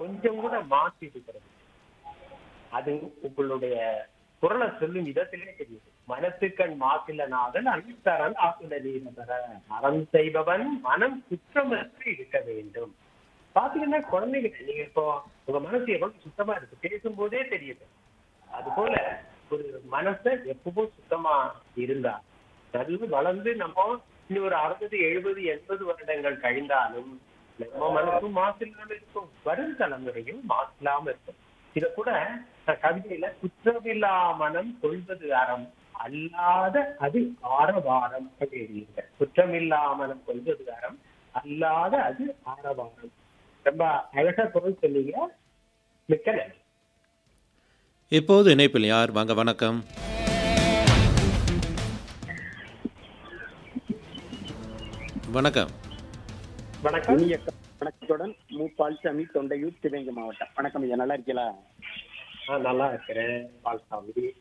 கொஞ்சம் கூட மாற்றி இருக்கிறது அது உங்களுடைய குரலை சொல்லும் விதத்திலே தெரியுது மனத்துக்கண் மாசில்லனாதல் அனைத்தரன் ஆசுல நீரதர அறம் செய்பவன் மனம் குற்றமற்று இருக்க வேண்டும் பாத்தீங்கன்னா குழந்தைங்க நீங்க இப்போ உங்க மனசு எவ்வளவு சுத்தமா இருக்கு பேசும்போதே தெரியுது அது போல ஒரு மனசை எப்பவும் சுத்தமா இருந்தா நல்ல வளர்ந்து நம்ம இன்னும் ஒரு அறுபது எழுபது எண்பது வருடங்கள் கழிந்தாலும் நம்ம மனசும் மாசு இல்லாம இருக்கும் வரும் தலைமுறையும் மாசு இல்லாம இருக்கும் இத கூட நான் கவிதையில குற்றமில்லா மனம் கொள்வது அறம் அல்லாத அது ஆரவாரம் அப்படி எழுதியிருக்கேன் குற்றமில்லா மனம் கொள்வது அறம் அல்லாத அது ஆரவாரம் ரொம்ப அழகா பொருள் சொன்னீங்க மிக்க நன்றி இப்போது இணைப்பில் யார் வாங்க வணக்கம் வணக்கம் வணக்கம் இனிய வணக்கத்துடன் மு பால்சாமி தொண்டையூர் சிவகங்கை மாவட்டம் வணக்கம் ஐயா நல்லா இருக்கீங்களா நான் நல்லா இருக்கிறேன் பால்சாமி